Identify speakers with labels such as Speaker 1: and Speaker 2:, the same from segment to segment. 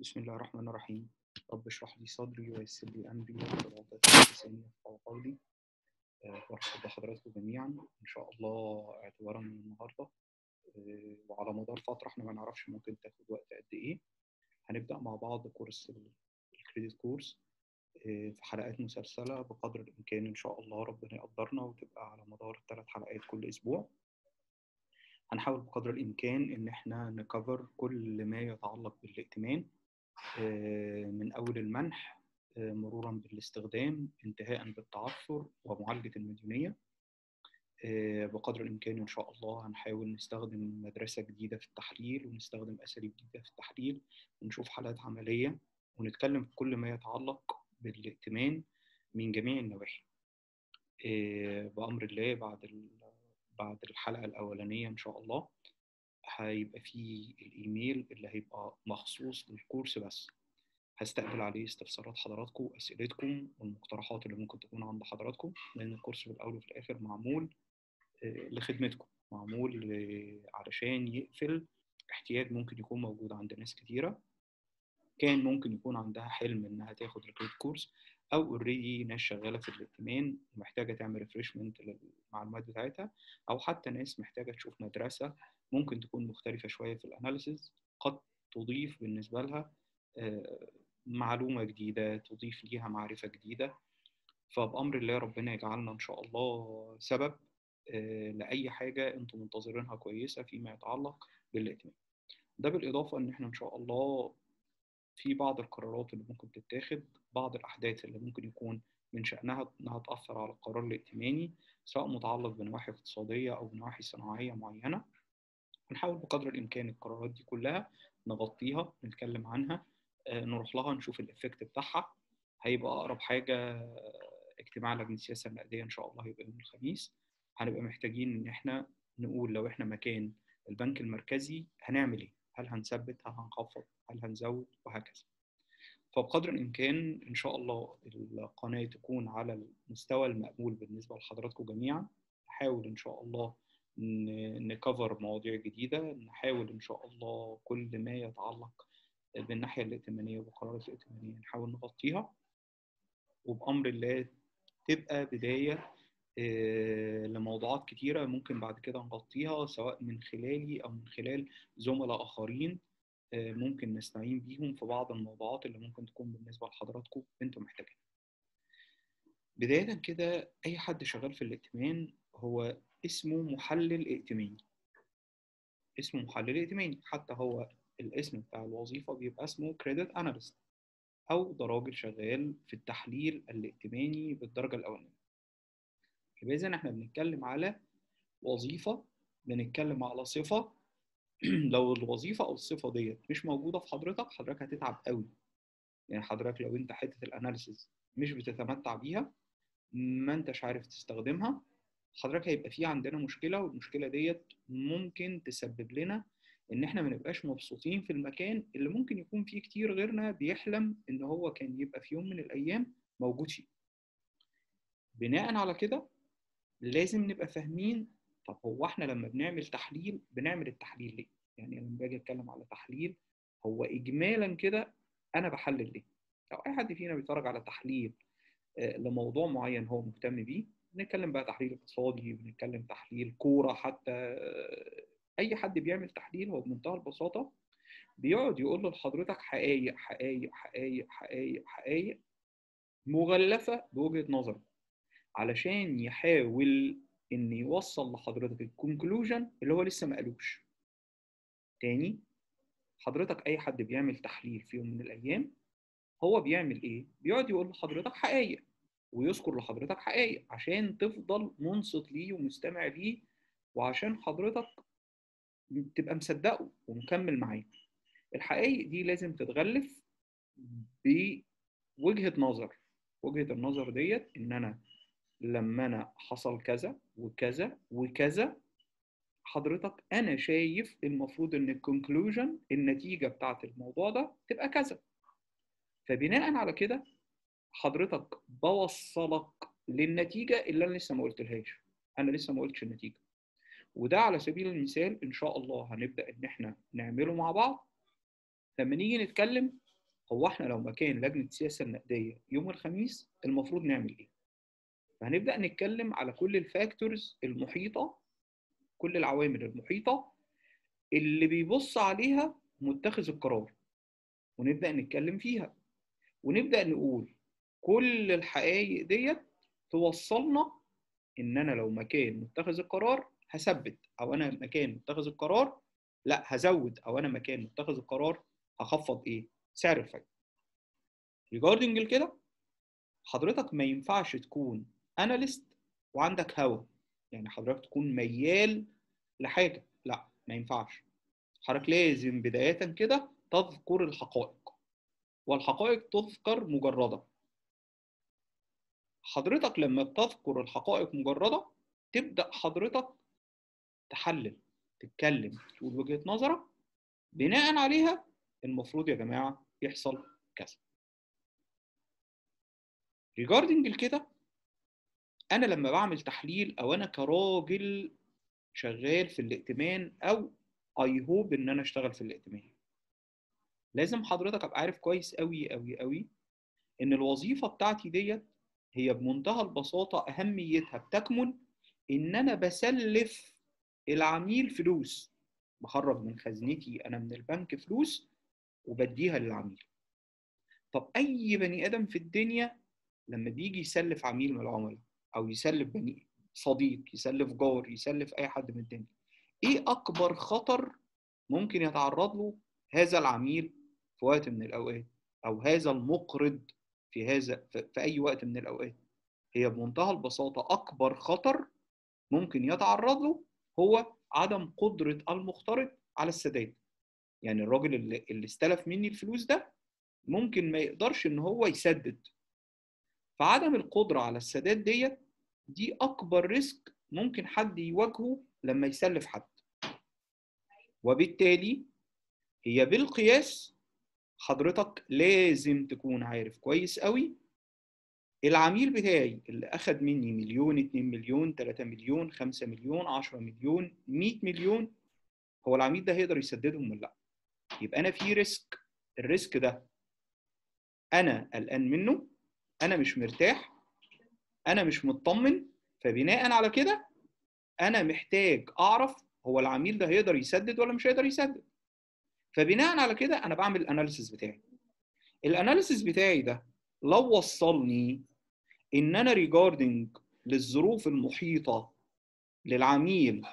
Speaker 1: بسم الله الرحمن الرحيم رب اشرح لي صدري ويسر لي امري واحلل عقدة من لساني يفقهوا قولي آه، برحب بحضراتكم جميعا ان شاء الله اعتبارا من النهارده آه، وعلى مدار فتره احنا ما نعرفش ممكن تاخد وقت قد ايه هنبدا مع بعض كورس الكريدت كورس آه، في حلقات مسلسله بقدر الامكان ان شاء الله ربنا يقدرنا وتبقى على مدار ثلاث حلقات كل اسبوع هنحاول بقدر الامكان ان احنا نكفر كل ما يتعلق بالائتمان من أول المنح مرورا بالاستخدام انتهاء بالتعثر ومعالجة المديونية بقدر الإمكان إن شاء الله هنحاول نستخدم مدرسة جديدة في التحليل ونستخدم أساليب جديدة في التحليل ونشوف حالات عملية ونتكلم في كل ما يتعلق بالائتمان من جميع النواحي بأمر الله بعد بعد الحلقة الأولانية إن شاء الله هيبقى فيه الايميل اللي هيبقى مخصوص للكورس بس هستقبل عليه استفسارات حضراتكم اسئلتكم والمقترحات اللي ممكن تكون عند حضراتكم لان الكورس في الاول وفي الاخر معمول لخدمتكم معمول علشان يقفل احتياج ممكن يكون موجود عند ناس كتيره كان ممكن يكون عندها حلم انها تاخد الكريدت كورس او اوريدي ناس شغاله في الائتمان ومحتاجه تعمل ريفرشمنت للمعلومات بتاعتها او حتى ناس محتاجه تشوف مدرسه ممكن تكون مختلفه شويه في الاناليسز قد تضيف بالنسبه لها معلومه جديده تضيف ليها معرفه جديده فبامر الله ربنا يجعلنا ان شاء الله سبب لاي حاجه انتم منتظرينها كويسه فيما يتعلق بالائتمان ده بالاضافه ان احنا ان شاء الله في بعض القرارات اللي ممكن تتاخد بعض الأحداث اللي ممكن يكون من شأنها إنها تأثر على القرار الائتماني سواء متعلق بنواحي اقتصادية أو بنواحي صناعية معينة هنحاول بقدر الإمكان القرارات دي كلها نغطيها نتكلم عنها نروح لها نشوف الإفكت بتاعها هيبقى أقرب حاجة اجتماع لجنة السياسة النقدية إن شاء الله هيبقى يوم الخميس هنبقى محتاجين إن إحنا نقول لو إحنا مكان البنك المركزي هنعمل إيه؟ هل هنثبت هل هنخفض هل هنزود وهكذا فبقدر الامكان ان شاء الله القناه تكون على المستوى المقبول بالنسبه لحضراتكم جميعا نحاول ان شاء الله نكفر مواضيع جديده نحاول ان شاء الله كل ما يتعلق بالناحيه الائتمانيه والقرارات الائتمانيه نحاول نغطيها وبامر الله تبقى بدايه لموضوعات كتيرة ممكن بعد كده نغطيها سواء من خلالي أو من خلال زملاء آخرين ممكن نستعين بيهم في بعض الموضوعات اللي ممكن تكون بالنسبة لحضراتكم انتم محتاجين بداية كده أي حد شغال في الائتمان هو اسمه محلل ائتماني اسمه محلل ائتماني حتى هو الاسم بتاع الوظيفة بيبقى اسمه كريدت اناليست أو ده راجل شغال في التحليل الائتماني بالدرجة الأولانية يبقى إذا احنا بنتكلم على وظيفة بنتكلم على صفة لو الوظيفة أو الصفة ديت مش موجودة في حضرتك حضرتك هتتعب قوي يعني حضرتك لو أنت حتة الأناليسيز مش بتتمتع بيها ما أنتش عارف تستخدمها حضرتك هيبقى في عندنا مشكلة والمشكلة ديت ممكن تسبب لنا إن إحنا ما نبقاش مبسوطين في المكان اللي ممكن يكون فيه كتير غيرنا بيحلم إن هو كان يبقى في يوم من الأيام موجود فيه. بناء على كده لازم نبقى فاهمين طب هو احنا لما بنعمل تحليل بنعمل التحليل ليه؟ يعني لما باجي اتكلم على تحليل هو اجمالا كده انا بحلل ليه؟ لو اي حد فينا بيتفرج على تحليل لموضوع معين هو مهتم بيه بنتكلم بقى تحليل اقتصادي بنتكلم تحليل كوره حتى اي حد بيعمل تحليل هو بمنتهى البساطه بيقعد يقول لحضرتك حقايق حقايق حقايق حقايق حقايق مغلفه بوجهه نظره علشان يحاول ان يوصل لحضرتك الكونكلوجن اللي هو لسه ما قالوش تاني حضرتك اي حد بيعمل تحليل في يوم من الايام هو بيعمل ايه بيقعد يقول لحضرتك حقائق ويذكر لحضرتك حقائق عشان تفضل منصت ليه ومستمع ليه وعشان حضرتك تبقى مصدقه ومكمل معاه الحقائق دي لازم تتغلف بوجهه نظر وجهه النظر ديت ان انا لما انا حصل كذا وكذا وكذا حضرتك انا شايف المفروض ان الكونكلوجن النتيجه بتاعت الموضوع ده تبقى كذا فبناء على كده حضرتك بوصلك للنتيجه اللي انا لسه ما قلتلهاش انا لسه ما قلتش النتيجه وده على سبيل المثال ان شاء الله هنبدا ان احنا نعمله مع بعض لما نيجي نتكلم هو احنا لو مكان لجنه السياسه النقديه يوم الخميس المفروض نعمل ايه فهنبدا نتكلم على كل الفاكتورز المحيطه كل العوامل المحيطه اللي بيبص عليها متخذ القرار ونبدا نتكلم فيها ونبدا نقول كل الحقائق ديت توصلنا ان انا لو مكان متخذ القرار هثبت او انا مكان متخذ القرار لا هزود او انا مكان متخذ القرار هخفض ايه سعر الفايده ريجاردنج كده حضرتك ما ينفعش تكون اناليست وعندك هوا يعني حضرتك تكون ميال لحاجه لا ما ينفعش حضرتك لازم بدايه كده تذكر الحقائق والحقائق تذكر مجرده حضرتك لما بتذكر الحقائق مجرده تبدا حضرتك تحلل تتكلم تقول وجهه نظرك بناء عليها المفروض يا جماعه يحصل كذا ريجاردنج كده انا لما بعمل تحليل او انا كراجل شغال في الائتمان او اي هوب ان انا اشتغل في الائتمان لازم حضرتك ابقى عارف كويس قوي قوي قوي ان الوظيفه بتاعتي ديت هي بمنتهى البساطه اهميتها بتكمن ان انا بسلف العميل فلوس بخرج من خزنتي انا من البنك فلوس وبديها للعميل طب اي بني ادم في الدنيا لما بيجي يسلف عميل من العملاء او يسلف بني صديق يسلف جار يسلف اي حد من الدنيا ايه اكبر خطر ممكن يتعرض له هذا العميل في وقت من الاوقات او هذا المقرض في هذا في اي وقت من الاوقات هي بمنتهى البساطه اكبر خطر ممكن يتعرض له هو عدم قدره المقترض على السداد يعني الراجل اللي, اللي استلف مني الفلوس ده ممكن ما يقدرش ان هو يسدد فعدم القدره على السداد ديت دي اكبر ريسك ممكن حد يواجهه لما يسلف حد وبالتالي هي بالقياس حضرتك لازم تكون عارف كويس قوي العميل بتاعي اللي اخد مني مليون 2 مليون 3 مليون 5 مليون 10 مليون 100 مليون هو العميل ده هيقدر يسددهم ولا لا يبقى انا في ريسك الريسك ده انا قلقان منه انا مش مرتاح انا مش مطمن فبناء على كده انا محتاج اعرف هو العميل ده هيقدر يسدد ولا مش هيقدر يسدد فبناء على كده انا بعمل الاناليسيس بتاعي الاناليسيس بتاعي ده لو وصلني ان انا ريجاردنج للظروف المحيطه للعميل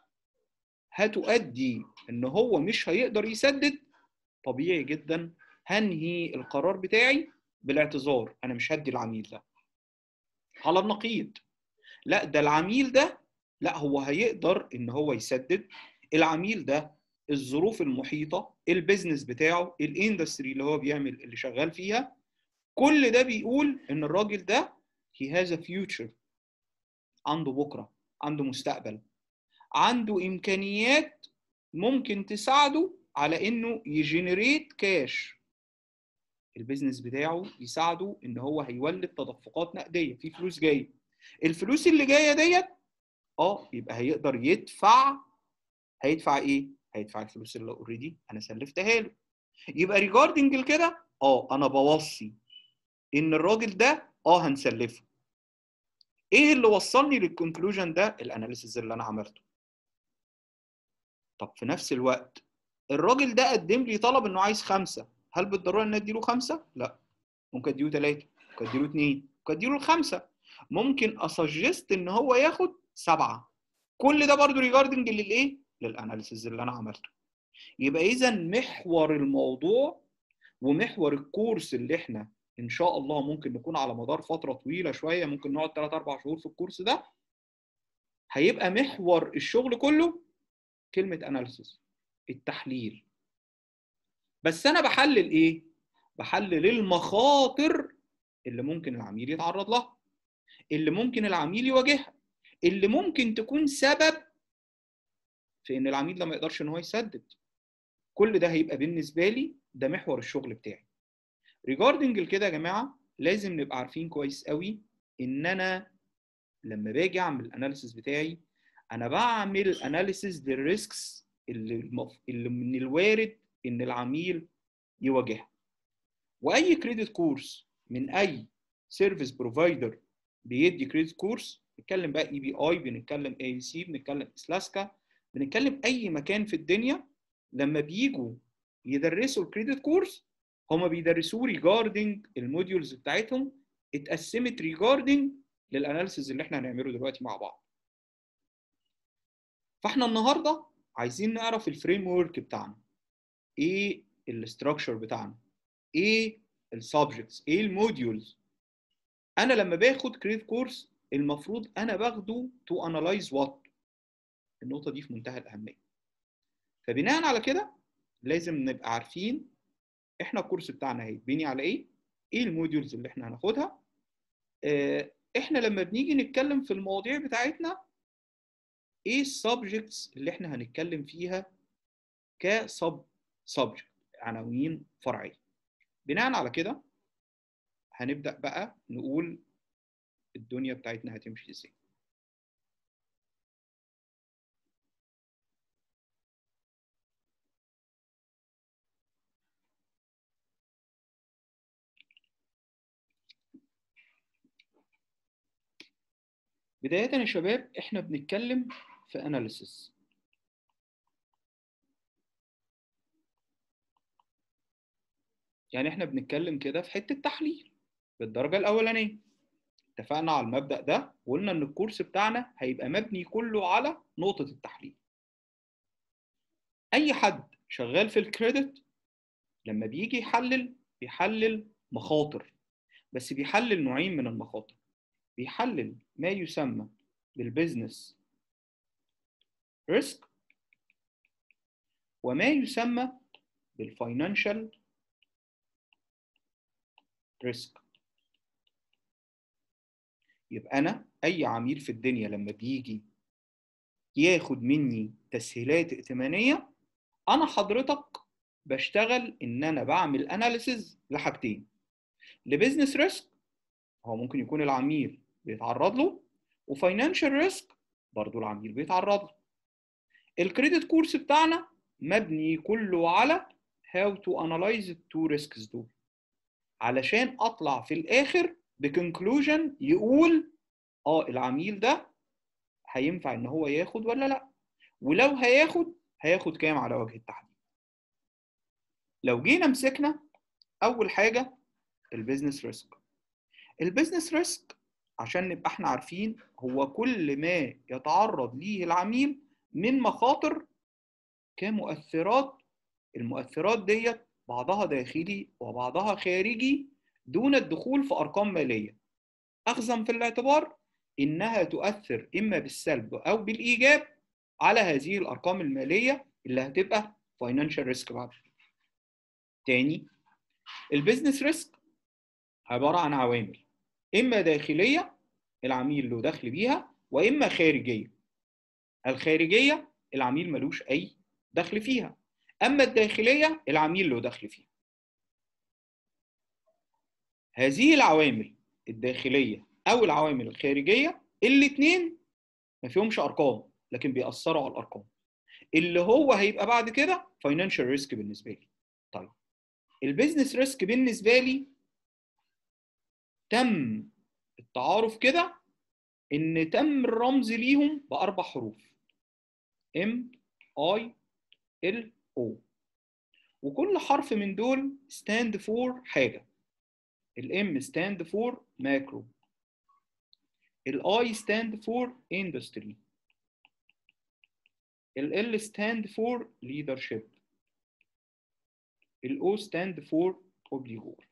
Speaker 1: هتؤدي ان هو مش هيقدر يسدد طبيعي جدا هنهي القرار بتاعي بالاعتذار انا مش هدي العميل ده على النقيض لا ده العميل ده لا هو هيقدر ان هو يسدد العميل ده الظروف المحيطه البيزنس بتاعه الاندستري اللي هو بيعمل اللي شغال فيها كل ده بيقول ان الراجل ده he has a future عنده بكره عنده مستقبل عنده امكانيات ممكن تساعده على انه يجنريت كاش البيزنس بتاعه يساعده ان هو هيولد تدفقات نقديه في فلوس جايه الفلوس اللي جايه ديت اه يبقى هيقدر يدفع هيدفع ايه هيدفع الفلوس اللي اوريدي انا سلفتها له يبقى ريجاردنج لكده اه انا بوصي ان الراجل ده اه هنسلفه ايه اللي وصلني للكونكلوجن ده الاناليسيز اللي انا عملته طب في نفس الوقت الراجل ده قدم لي طلب انه عايز خمسه هل بالضروره ان اديله خمسه لا ممكن اديله ثلاثه ممكن اديله اثنين ممكن اديله الخمسه ممكن اسجست ان هو ياخد سبعه كل ده برضو ريجاردنج للايه للاناليسيز اللي انا عملته يبقى اذا محور الموضوع ومحور الكورس اللي احنا ان شاء الله ممكن نكون على مدار فتره طويله شويه ممكن نقعد 3 4 شهور في الكورس ده هيبقى محور الشغل كله كلمه اناليسيز التحليل بس انا بحلل ايه بحلل المخاطر اللي ممكن العميل يتعرض لها اللي ممكن العميل يواجهها اللي ممكن تكون سبب في ان العميل ده ما يقدرش ان هو يسدد كل ده هيبقى بالنسبه لي ده محور الشغل بتاعي ريجاردنج كده يا جماعه لازم نبقى عارفين كويس قوي ان انا لما باجي اعمل الاناليسيس بتاعي انا بعمل اناليسيس للريسكس اللي المف... اللي من الوارد ان العميل يواجهها واي كريدت كورس من اي سيرفيس بروفايدر بيدي كريدت كورس بنتكلم بقى اي بي اي بنتكلم اي سي بنتكلم اسلاسكا بنتكلم اي مكان في الدنيا لما بيجوا يدرسوا الكريدت كورس هما بيدرسوه ريجاردنج الموديولز بتاعتهم اتقسمت ريجاردنج للاناليسيز اللي احنا هنعمله دلوقتي مع بعض فاحنا النهارده عايزين نعرف الفريم ورك بتاعنا ايه الاستراكشر بتاعنا ايه السبجكتس ايه الموديولز انا لما باخد كريدت كورس المفروض انا باخده تو انالايز وات النقطه دي في منتهى الاهميه فبناء على كده لازم نبقى عارفين احنا الكورس بتاعنا هيتبني على ايه ايه الموديولز اللي احنا هناخدها اه احنا لما بنيجي نتكلم في المواضيع بتاعتنا ايه السبجكتس اللي احنا هنتكلم فيها كسب سبجكت عناوين فرعيه بناء على كده هنبدا بقى نقول الدنيا بتاعتنا هتمشي ازاي بداية يا شباب احنا بنتكلم في اناليسيس يعني احنا بنتكلم كده في حتة تحليل بالدرجة الأولانية اتفقنا على المبدأ ده وقلنا إن الكورس بتاعنا هيبقى مبني كله على نقطة التحليل أي حد شغال في الكريدت لما بيجي يحلل بيحلل مخاطر بس بيحلل نوعين من المخاطر بيحلل ما يسمى بالبزنس ريسك وما يسمى بالفاينانشال ريسك يبقى انا اي عميل في الدنيا لما بيجي ياخد مني تسهيلات ائتمانيه انا حضرتك بشتغل ان انا بعمل اناليسز لحاجتين لبزنس ريسك هو ممكن يكون العميل بيتعرض له وفاينانشال ريسك برضو العميل بيتعرض له الكريدت كورس بتاعنا مبني كله على how to analyze the two risks دول علشان اطلع في الاخر بكونكلوجن يقول اه العميل ده هينفع ان هو ياخد ولا لا ولو هياخد هياخد كام على وجه التحديد لو جينا مسكنا اول حاجه البيزنس ريسك البيزنس ريسك عشان نبقى احنا عارفين هو كل ما يتعرض ليه العميل من مخاطر كمؤثرات المؤثرات ديت بعضها داخلي وبعضها خارجي دون الدخول في ارقام ماليه اخذا في الاعتبار انها تؤثر اما بالسلب او بالايجاب على هذه الارقام الماليه اللي هتبقى فاينانشال ريسك بعد تاني البيزنس ريسك عباره عن عوامل اما داخليه العميل له دخل بيها واما خارجيه الخارجيه العميل ملوش اي دخل فيها اما الداخليه العميل له دخل فيها هذه العوامل الداخليه او العوامل الخارجيه الاثنين ما فيهمش ارقام لكن بيأثروا على الارقام اللي هو هيبقى بعد كده فاينانشال ريسك بالنسبه لي طيب البيزنس ريسك بالنسبه لي تم التعارف كده ان تم الرمز ليهم باربع حروف ام اي ال او وكل حرف من دول ستاند فور حاجه الام ستاند فور ماكرو الاي ستاند فور اندستري ال ستاند فور ليدرشيب الاو ستاند فور اوبليغور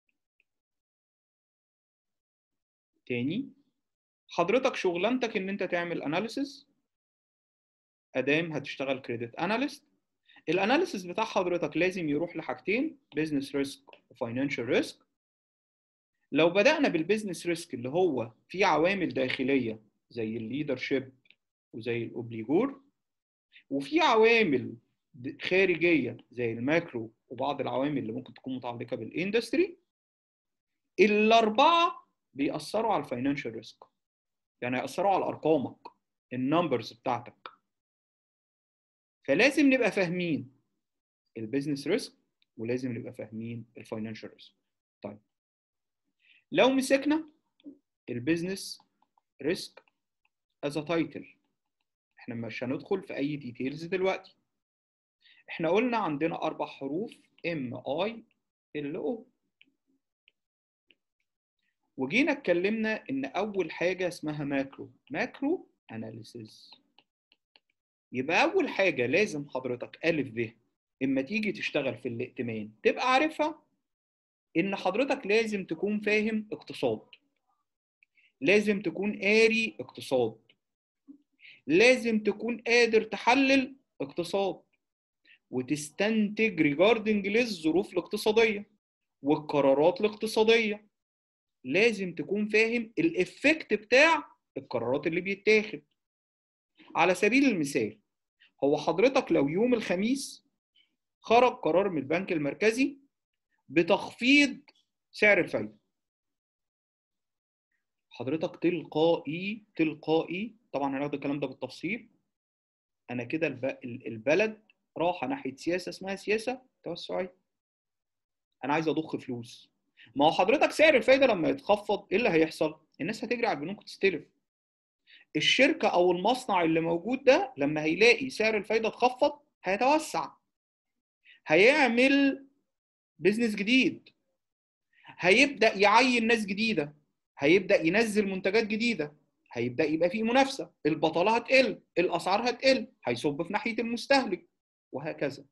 Speaker 1: تاني حضرتك شغلانتك ان انت تعمل اناليسز ادام هتشتغل كريدت اناليست الاناليسز بتاع حضرتك لازم يروح لحاجتين بزنس ريسك وفاينانشال ريسك لو بدأنا بالبزنس ريسك اللي هو فيه عوامل داخلية زي الليدرشيب وزي الأوبليجور وفي عوامل خارجية زي الماكرو وبعض العوامل اللي ممكن تكون متعلقة بالاندستري الأربعة بيأثروا على الفاينانشال ريسك يعني هيأثروا على أرقامك النمبرز بتاعتك فلازم نبقى فاهمين البيزنس ريسك ولازم نبقى فاهمين الفاينانشال ريسك طيب لو مسكنا البيزنس ريسك از تايتل احنا مش هندخل في اي ديتيلز دلوقتي احنا قلنا عندنا اربع حروف ام اي ال او وجينا اتكلمنا ان اول حاجه اسمها ماكرو ماكرو اناليسيز يبقى اول حاجه لازم حضرتك الف ب اما تيجي تشتغل في الائتمان تبقى عارفها ان حضرتك لازم تكون فاهم اقتصاد لازم تكون قاري اقتصاد لازم تكون قادر تحلل اقتصاد وتستنتج ريجاردنج للظروف الاقتصاديه والقرارات الاقتصاديه لازم تكون فاهم الافكت بتاع القرارات اللي بيتاخد على سبيل المثال هو حضرتك لو يوم الخميس خرج قرار من البنك المركزي بتخفيض سعر الفايده حضرتك تلقائي تلقائي طبعا هناخد الكلام ده بالتفصيل انا كده البلد راحه ناحيه سياسه اسمها سياسه توسعيه انا عايز اضخ فلوس ما هو حضرتك سعر الفايده لما يتخفض ايه اللي هيحصل الناس هتجري على البنوك تستلف الشركه او المصنع اللي موجود ده لما هيلاقي سعر الفايده اتخفض هيتوسع هيعمل بيزنس جديد هيبدا يعين ناس جديده هيبدا ينزل منتجات جديده هيبدا يبقى في منافسه البطاله هتقل الاسعار هتقل هيصب في ناحيه المستهلك وهكذا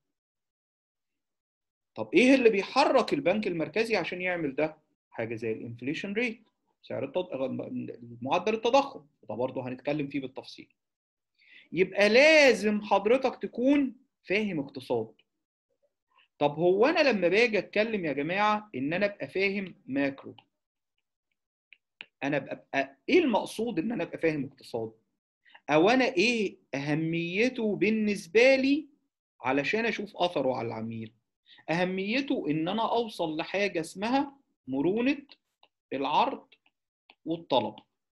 Speaker 1: طب ايه اللي بيحرك البنك المركزي عشان يعمل ده حاجه زي الانفليشن ريت سعر التض... معدل التضخم وده برضه هنتكلم فيه بالتفصيل يبقى لازم حضرتك تكون فاهم اقتصاد طب هو انا لما باجي اتكلم يا جماعه ان انا ابقى فاهم ماكرو انا ابقى ايه المقصود ان انا ابقى فاهم اقتصاد او انا ايه اهميته بالنسبه لي علشان اشوف اثره على العميل اهميته ان انا اوصل لحاجه اسمها مرونه العرض والطلب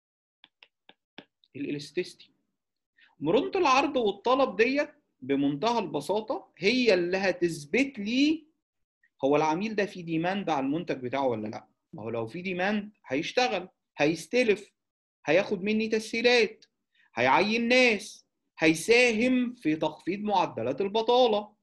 Speaker 1: الالاستيستي مرونه العرض والطلب ديت بمنتهى البساطه هي اللي هتثبت لي هو العميل ده في ديماند على المنتج بتاعه ولا لا ما هو لو في ديماند هيشتغل هيستلف هياخد مني تسهيلات هيعين ناس هيساهم في تخفيض معدلات البطاله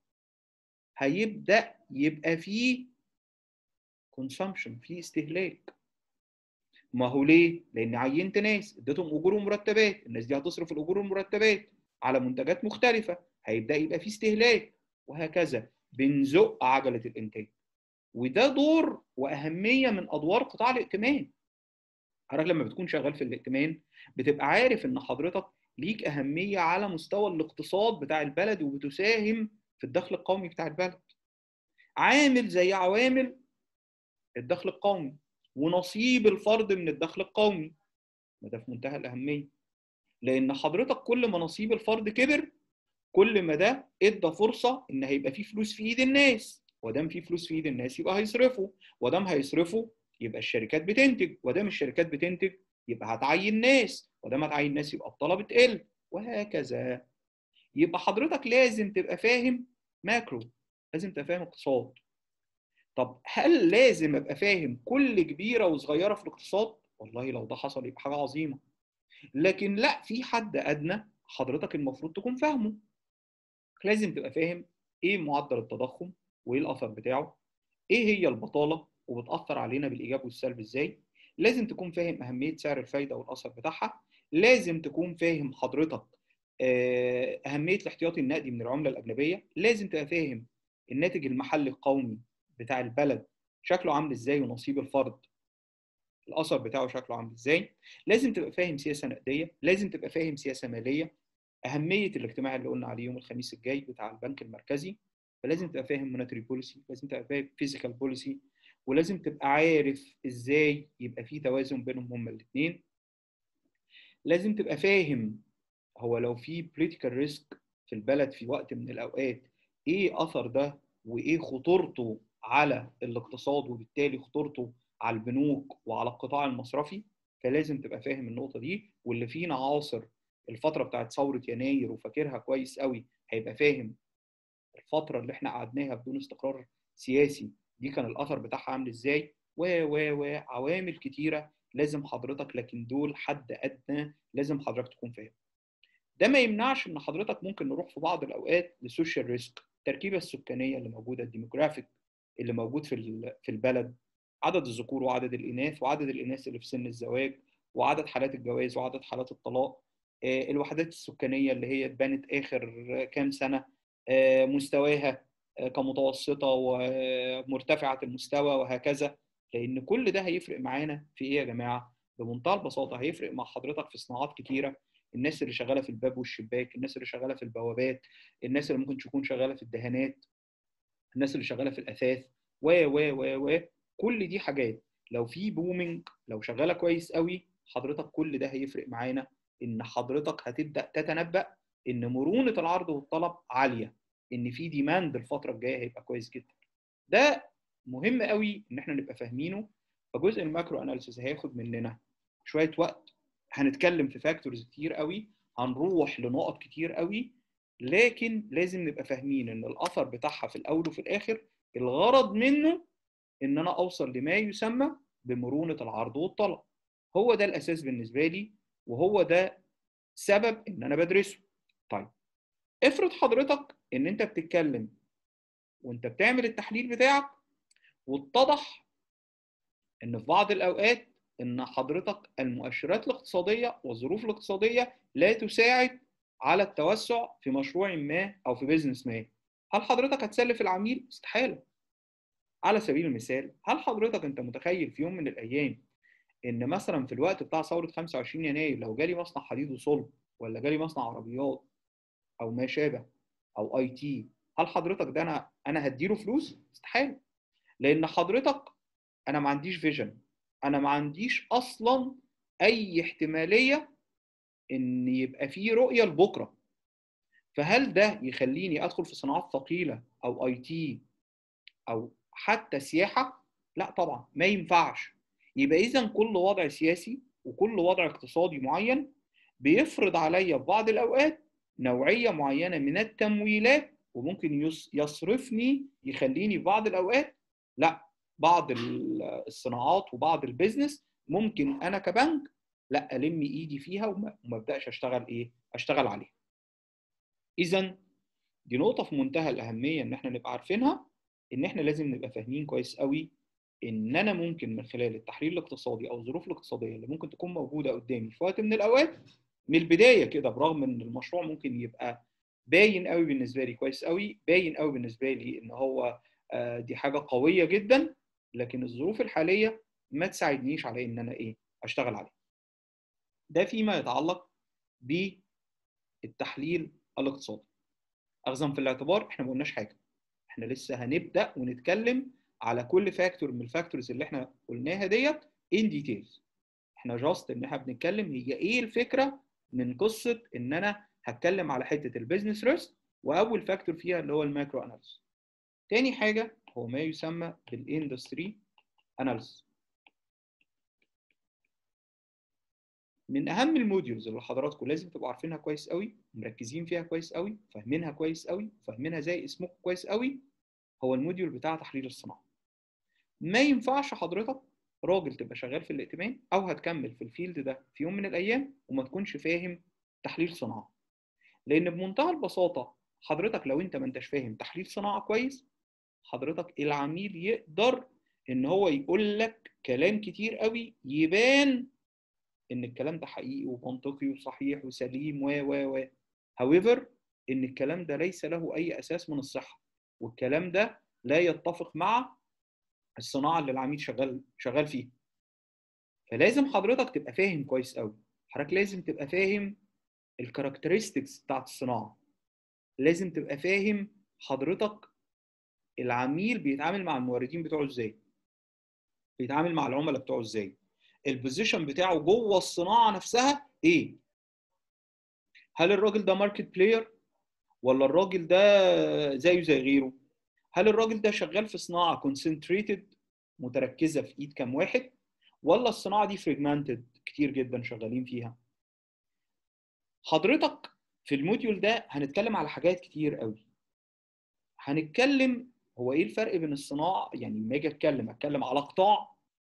Speaker 1: هيبدا يبقى فيه كونسامشن في استهلاك ما هو ليه؟ لان عينت ناس اديتهم اجور ومرتبات الناس دي هتصرف الاجور والمرتبات على منتجات مختلفه هيبدا يبقى فيه استهلاك وهكذا بنزق عجله الانتاج وده دور واهميه من ادوار قطاع الائتمان حضرتك لما بتكون شغال في الائتمان بتبقى عارف ان حضرتك ليك اهميه على مستوى الاقتصاد بتاع البلد وبتساهم في الدخل القومي بتاع البلد عامل زي عوامل الدخل القومي ونصيب الفرد من الدخل القومي ده في منتهى الاهميه لان حضرتك كل ما نصيب الفرد كبر كل ما ده ادى فرصه ان هيبقى في فلوس في ايد الناس ودام في فلوس في ايد الناس يبقى هيصرفوا ودام هيصرفوا يبقى الشركات بتنتج ودام الشركات بتنتج يبقى هتعين ناس ودام هتعين ناس يبقى الطلب تقل وهكذا يبقى حضرتك لازم تبقى فاهم ماكرو لازم تبقى فاهم اقتصاد طب هل لازم ابقى فاهم كل كبيره وصغيره في الاقتصاد والله لو ده حصل يبقى حاجه عظيمه لكن لا في حد ادنى حضرتك المفروض تكون فاهمه لازم تبقى فاهم ايه معدل التضخم وايه الاثر بتاعه ايه هي البطاله وبتاثر علينا بالايجاب والسلب ازاي لازم تكون فاهم اهميه سعر الفايده والاثر بتاعها لازم تكون فاهم حضرتك اهميه الاحتياطي النقدي من العمله الاجنبيه لازم تبقى فاهم الناتج المحلي القومي بتاع البلد شكله عامل ازاي ونصيب الفرد الاثر بتاعه شكله عامل ازاي لازم تبقى فاهم سياسه نقديه لازم تبقى فاهم سياسه ماليه اهميه الاجتماع اللي قلنا عليه يوم الخميس الجاي بتاع البنك المركزي فلازم تبقى فاهم مونيتري بوليسي لازم تبقى فاهم فيزيكال بوليسي ولازم تبقى عارف ازاي يبقى في توازن بينهم هما الاثنين لازم تبقى فاهم هو لو في بوليتيكال ريسك في البلد في وقت من الاوقات ايه اثر ده وايه خطورته على الاقتصاد وبالتالي خطورته على البنوك وعلى القطاع المصرفي فلازم تبقى فاهم النقطه دي واللي فينا عاصر الفتره بتاعت ثوره يناير وفاكرها كويس قوي هيبقى فاهم الفتره اللي احنا قعدناها بدون استقرار سياسي دي كان الاثر بتاعها عامل ازاي و و و عوامل كتيره لازم حضرتك لكن دول حد ادنى لازم حضرتك تكون فاهم ده ما يمنعش ان حضرتك ممكن نروح في بعض الاوقات لسوشيال ريسك التركيبه السكانيه اللي موجوده الديموغرافيك اللي موجود في في البلد عدد الذكور وعدد الاناث وعدد الاناث اللي في سن الزواج وعدد حالات الجواز وعدد حالات الطلاق الوحدات السكانيه اللي هي اتبنت اخر كام سنه مستواها كمتوسطه ومرتفعه المستوى وهكذا لان كل ده هيفرق معانا في ايه يا جماعه بمنتهى البساطه هيفرق مع حضرتك في صناعات كتيره الناس اللي شغاله في الباب والشباك الناس اللي شغاله في البوابات الناس اللي ممكن تكون شغاله في الدهانات الناس اللي شغاله في الاثاث و و و و كل دي حاجات لو في بومينج لو شغاله كويس قوي حضرتك كل ده هيفرق معانا ان حضرتك هتبدا تتنبأ ان مرونه العرض والطلب عاليه ان في ديماند الفتره الجايه هيبقى كويس جدا ده مهم قوي ان احنا نبقى فاهمينه فجزء الماكرو اناليسيس هياخد مننا شويه وقت هنتكلم في فاكتورز كتير قوي هنروح لنقط كتير قوي لكن لازم نبقى فاهمين ان الاثر بتاعها في الاول وفي الاخر الغرض منه ان انا اوصل لما يسمى بمرونه العرض والطلب هو ده الاساس بالنسبه لي وهو ده سبب ان انا بدرسه طيب افرض حضرتك ان انت بتتكلم وانت بتعمل التحليل بتاعك واتضح ان في بعض الاوقات ان حضرتك المؤشرات الاقتصاديه والظروف الاقتصاديه لا تساعد على التوسع في مشروع ما او في بيزنس ما هل حضرتك هتسلف العميل استحاله على سبيل المثال هل حضرتك انت متخيل في يوم من الايام ان مثلا في الوقت بتاع ثوره 25 يناير لو جالي مصنع حديد وصلب ولا جالي مصنع عربيات او ما شابه او اي تي هل حضرتك ده انا انا هديله فلوس استحاله لان حضرتك انا ما عنديش فيجن انا ما عنديش اصلا اي احتماليه ان يبقى في رؤيه لبكره فهل ده يخليني ادخل في صناعات ثقيله او اي تي او حتى سياحه لا طبعا ما ينفعش يبقى اذا كل وضع سياسي وكل وضع اقتصادي معين بيفرض عليا في بعض الاوقات نوعيه معينه من التمويلات وممكن يصرفني يخليني في بعض الاوقات لا بعض الصناعات وبعض البيزنس ممكن انا كبنك لا الم ايدي فيها وما ابداش اشتغل ايه اشتغل عليها اذا دي نقطه في منتهى الاهميه ان احنا نبقى عارفينها ان احنا لازم نبقى فاهمين كويس قوي ان انا ممكن من خلال التحليل الاقتصادي او الظروف الاقتصاديه اللي ممكن تكون موجوده قدامي في وقت من الاوقات من البدايه كده برغم ان المشروع ممكن يبقى باين قوي بالنسبه لي كويس قوي باين قوي بالنسبه لي ان هو دي حاجه قويه جدا لكن الظروف الحاليه ما تساعدنيش على ان انا ايه اشتغل عليه ده فيما يتعلق بالتحليل الاقتصادي اخذا في الاعتبار احنا ما قلناش حاجه احنا لسه هنبدا ونتكلم على كل فاكتور من الفاكتورز اللي احنا قلناها ديت ان ديتيلز احنا جاست ان احنا بنتكلم هي ايه الفكره من قصه ان انا هتكلم على حته البيزنس ريسك واول فاكتور فيها اللي هو الماكرو اناليسيس تاني حاجه هو ما يسمى بالاندستري اناليسيس من اهم الموديولز اللي حضراتكم لازم تبقوا عارفينها كويس قوي مركزين فيها كويس قوي فاهمينها كويس قوي فاهمينها زي اسمكم كويس قوي هو الموديول بتاع تحليل الصناعه ما ينفعش حضرتك راجل تبقى شغال في الائتمان او هتكمل في الفيلد ده في يوم من الايام وما تكونش فاهم تحليل صناعه لان بمنتهى البساطه حضرتك لو انت ما انتش فاهم تحليل صناعه كويس حضرتك العميل يقدر ان هو يقول لك كلام كتير قوي يبان ان الكلام ده حقيقي ومنطقي وصحيح وسليم و و و however ان الكلام ده ليس له اي اساس من الصحه والكلام ده لا يتفق مع الصناعه اللي العميل شغال شغال فيها فلازم حضرتك تبقى فاهم كويس قوي حضرتك لازم تبقى فاهم الكاركترستكس بتاعت الصناعه لازم تبقى فاهم حضرتك العميل بيتعامل مع الموردين بتوعه ازاي بيتعامل مع العملاء بتوعه ازاي البوزيشن بتاعه جوه الصناعه نفسها ايه هل الراجل ده ماركت بلاير ولا الراجل ده زيه زي غيره هل الراجل ده شغال في صناعه كونسنتريتد متركزه في ايد كام واحد ولا الصناعه دي فريجمنتد كتير جدا شغالين فيها حضرتك في الموديول ده هنتكلم على حاجات كتير قوي هنتكلم هو ايه الفرق بين الصناعه يعني لما اجي اتكلم اتكلم على قطاع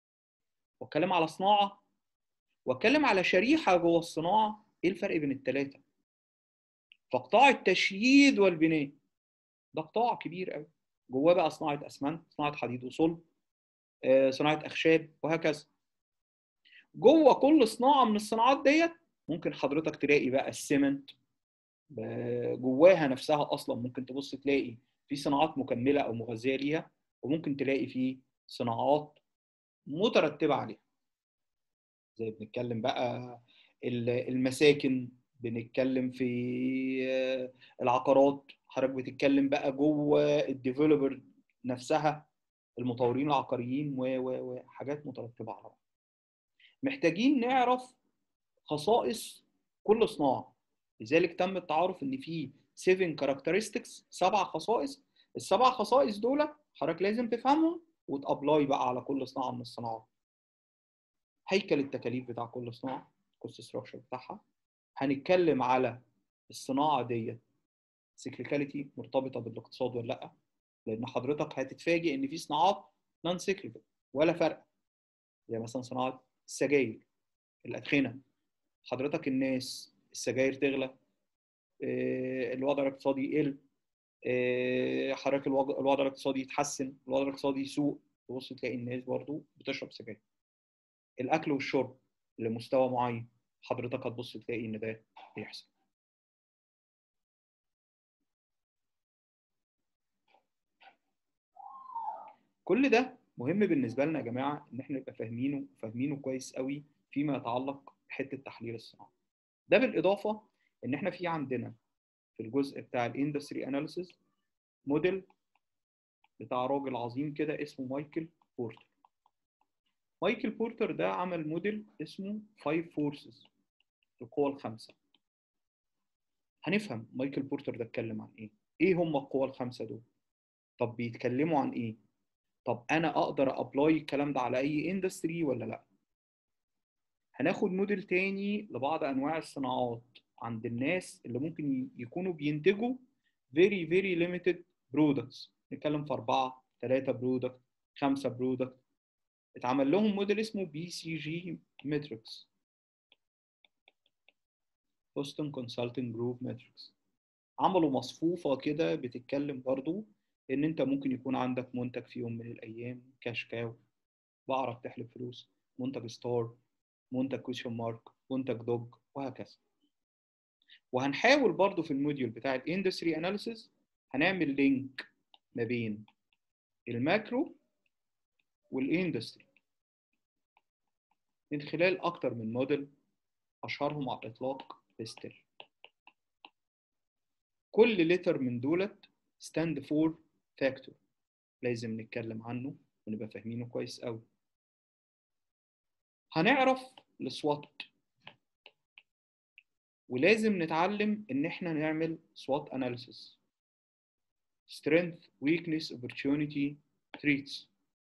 Speaker 1: واتكلم على صناعه واتكلم على شريحه جوه الصناعه ايه الفرق بين الثلاثه فقطاع التشييد والبناء ده قطاع كبير قوي جواه بقى صناعه اسمنت صناعه حديد وصلب صناعه اخشاب وهكذا جوه كل صناعه من الصناعات ديت ممكن حضرتك تلاقي بقى السمنت جواها نفسها اصلا ممكن تبص تلاقي في صناعات مكمله او مغذيه ليها وممكن تلاقي في صناعات مترتبه عليها زي بنتكلم بقى المساكن بنتكلم في العقارات حضرتك بتتكلم بقى جوه الديفلوبر نفسها المطورين العقاريين وحاجات مترتبه على بعض محتاجين نعرف خصائص كل صناعه لذلك تم التعارف ان في 7 كاركترستكس سبع خصائص السبع خصائص دول حضرتك لازم تفهمهم وتابلاي بقى على كل صناعه من الصناعات هيكل التكاليف بتاع كل صناعه كوست ستراكشر بتاعها هنتكلم على الصناعه ديت سيكليكاليتي مرتبطه بالاقتصاد ولا لا لان حضرتك هتتفاجئ ان في صناعات نون سيكليكال ولا فرق زي مثلا صناعه السجاير الادخنه حضرتك الناس السجاير تغلى الوضع الاقتصادي يقل حضرتك الوضع الاقتصادي يتحسن الوضع الاقتصادي يسوء تبص تلاقي الناس برضو بتشرب سجاير الاكل والشرب لمستوى معين حضرتك هتبص تلاقي ان ده بيحصل كل ده مهم بالنسبه لنا يا جماعه ان احنا نبقى فاهمينه فاهمينه كويس قوي فيما يتعلق بحته تحليل الصناعه ده بالاضافه ان احنا في عندنا في الجزء بتاع الاندستري اناليسيز موديل بتاع راجل عظيم كده اسمه مايكل بورتر مايكل بورتر ده عمل موديل اسمه 5 فورسز القوى الخمسه هنفهم مايكل بورتر ده اتكلم عن ايه ايه هم القوى الخمسه دول طب بيتكلموا عن ايه طب انا اقدر ابلاي الكلام ده على اي اندستري ولا لا هناخد موديل تاني لبعض انواع الصناعات عند الناس اللي ممكن يكونوا بينتجوا very very limited products نتكلم في أربعة ثلاثة برودكت خمسة برودكت اتعمل لهم موديل اسمه بي سي جي ماتريكس بوستون كونسلتنج جروب ماتريكس عملوا مصفوفة كده بتتكلم برضو ان انت ممكن يكون عندك منتج في يوم من الايام كاش كاو بقرة بتحلب فلوس منتج ستار منتج كويشن مارك منتج دوج وهكذا وهنحاول برضو في الموديول بتاع الاندستري اناليسيس هنعمل لينك ما بين الماكرو والاندستري من خلال اكتر من موديل اشهرهم على الاطلاق بيستل كل لتر من دولت ستاند فور فاكتور لازم نتكلم عنه ونبقى فاهمينه كويس قوي هنعرف السوات ولازم نتعلم ان احنا نعمل SWOT analysis strength weakness opportunity threats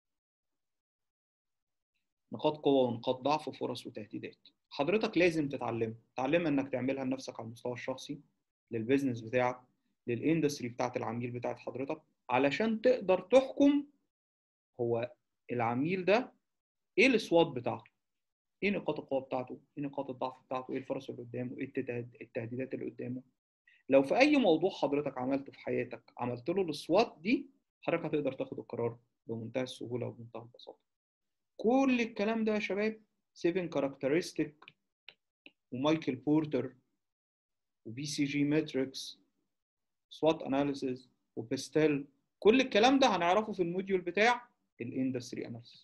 Speaker 1: نقاط قوة ونقاط ضعف وفرص وتهديدات حضرتك لازم تتعلمها تتعلمها انك تعملها لنفسك على المستوى الشخصي للبيزنس بتاعك للاندستري بتاعت العميل بتاعت حضرتك علشان تقدر تحكم هو العميل ده ايه السوات بتاعته ايه نقاط القوه بتاعته ايه نقاط الضعف بتاعته ايه الفرص اللي قدامه ايه التهديدات اللي قدامه لو في اي موضوع حضرتك عملته في حياتك عملت له السوات دي حضرتك هتقدر تاخد القرار بمنتهى السهوله وبمنتهى البساطه كل الكلام ده يا شباب 7 كاركترستيك ومايكل بورتر وبي سي جي ماتريكس سوات اناليسيز وبيستل كل الكلام ده هنعرفه في الموديول بتاع الاندستري اناليسيز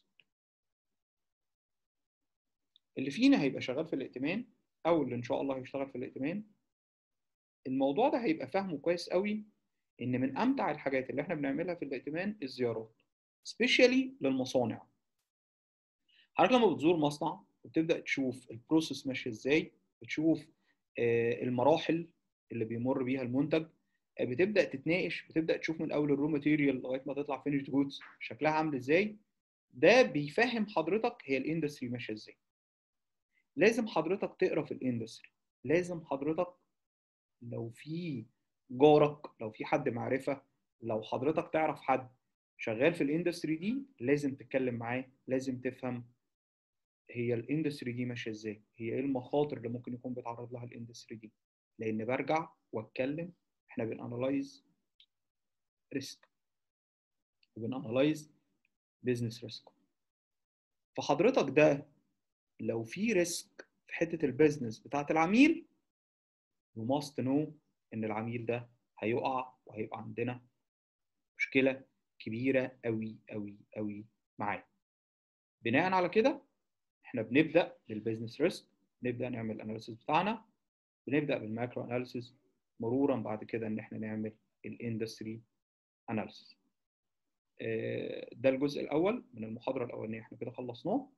Speaker 1: اللي فينا هيبقى شغال في الائتمان او اللي ان شاء الله هيشتغل في الائتمان الموضوع ده هيبقى فاهمه كويس قوي ان من امتع الحاجات اللي احنا بنعملها في الائتمان الزيارات سبيشالي للمصانع حضرتك لما بتزور مصنع وبتبدا تشوف البروسيس ماشيه ازاي بتشوف المراحل اللي بيمر بيها المنتج بتبدا تتناقش بتبدا تشوف من اول الرو ماتيريال لغايه ما تطلع فينيش جودز شكلها عامل ازاي ده بيفهم حضرتك هي الاندستري ماشيه ازاي لازم حضرتك تقرا في الاندستري لازم حضرتك لو في جارك لو في حد معرفه لو حضرتك تعرف حد شغال في الاندستري دي لازم تتكلم معاه لازم تفهم هي الاندستري دي ماشيه ازاي هي ايه المخاطر اللي ممكن يكون بيتعرض لها الاندستري دي لان برجع واتكلم احنا بنانلايز ريسك وبنانلايز بزنس ريسك فحضرتك ده لو في ريسك في حته البيزنس بتاعت العميل you must know ان العميل ده هيقع وهيبقى عندنا مشكله كبيره قوي قوي قوي معاه بناء على كده احنا بنبدا بالبيزنس ريسك نبدا نعمل الاناليسيس بتاعنا بنبدا بالماكرو اناليسيس مرورا بعد كده ان احنا نعمل الاندستري اناليسيس ده الجزء الاول من المحاضره الاولانيه احنا كده خلصناه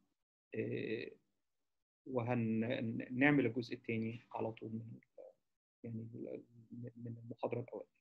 Speaker 1: وهنعمل الجزء الثاني على طول من يعني من المحاضره الاولانيه